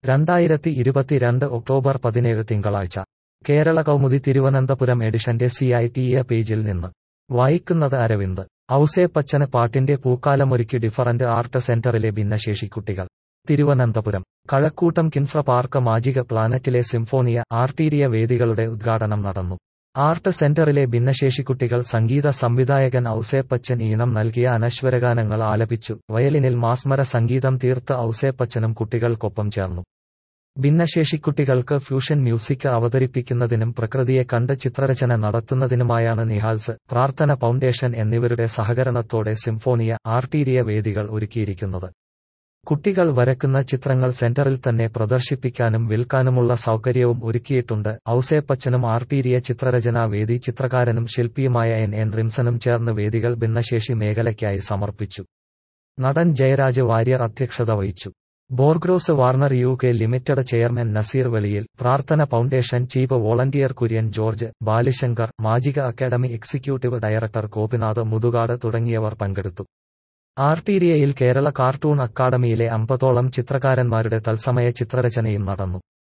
രണ്ടായിരത്തി ഇരുപത്തിരണ്ട് ഒക്ടോബർ പതിനേഴ് തിങ്കളാഴ്ച കേരള കൗമുദി തിരുവനന്തപുരം എഡിഷന്റെ സി ഐ ടി എ പേജിൽ നിന്ന് വായിക്കുന്നത് അരവിന്ദ് ഔസേപ്പച്ചന് പാട്ടിന്റെ പൂക്കാലമൊരുക്കി ഡിഫറന്റ് ആർട്ട് സെന്ററിലെ ഭിന്നശേഷിക്കുട്ടികൾ തിരുവനന്തപുരം കഴക്കൂട്ടം കിൻഫ്ര പാർക്ക് മാജിക പ്ലാനറ്റിലെ സിംഫോണിയ ആർട്ടീരിയ വേദികളുടെ ഉദ്ഘാടനം നടന്നു ആർട്ട് സെന്ററിലെ ഭിന്നശേഷിക്കുട്ടികൾ സംഗീത സംവിധായകൻ ഔസേപ്പച്ചൻ ഈണം നൽകിയ അനശ്വരഗാനങ്ങൾ ആലപിച്ചു വയലിനിൽ മാസ്മര സംഗീതം തീർത്ത് ഔസേപ്പച്ചനും കുട്ടികൾക്കൊപ്പം ചേർന്നു ഭിന്നശേഷിക്കുട്ടികൾക്ക് ഫ്യൂഷൻ മ്യൂസിക് അവതരിപ്പിക്കുന്നതിനും പ്രകൃതിയെ കണ്ട് ചിത്രരചന നടത്തുന്നതിനുമായാണ് നിഹാൽസ് പ്രാർത്ഥന ഫൗണ്ടേഷൻ എന്നിവരുടെ സഹകരണത്തോടെ സിംഫോണിയ ആർട്ടീരിയ വേദികൾ ഒരുക്കിയിരിക്കുന്നത് കുട്ടികൾ വരക്കുന്ന ചിത്രങ്ങൾ സെന്ററിൽ തന്നെ പ്രദർശിപ്പിക്കാനും വിൽക്കാനുമുള്ള സൗകര്യവും ഒരുക്കിയിട്ടുണ്ട് ഔസേപ്പച്ചനും ആർട്ടീരിയ ചിത്രരചനാ വേദി ചിത്രകാരനും ശില്പിയുമായ എൻ എൻ റിംസനും ചേർന്ന് വേദികൾ ഭിന്നശേഷി മേഖലയ്ക്കായി സമർപ്പിച്ചു നടൻ ജയരാജ് വാര്യർ അധ്യക്ഷത വഹിച്ചു ബോർഗ്രോസ് Warner U K limited chairman Naseer Veliyil Prarthana foundation chief volunteer Kurian George Balishankar magic academy executive director Gopinath Muthukad തുടങ്ങിയവർ പങ്കെടുത്തു ആർട്ടീരിയയിൽ കേരള കാർട്ടൂൺ അക്കാദമിയിലെ അമ്പതോളം ചിത്രകാരന്മാരുടെ തത്സമയ ചിത്രരചനയും നടന്നു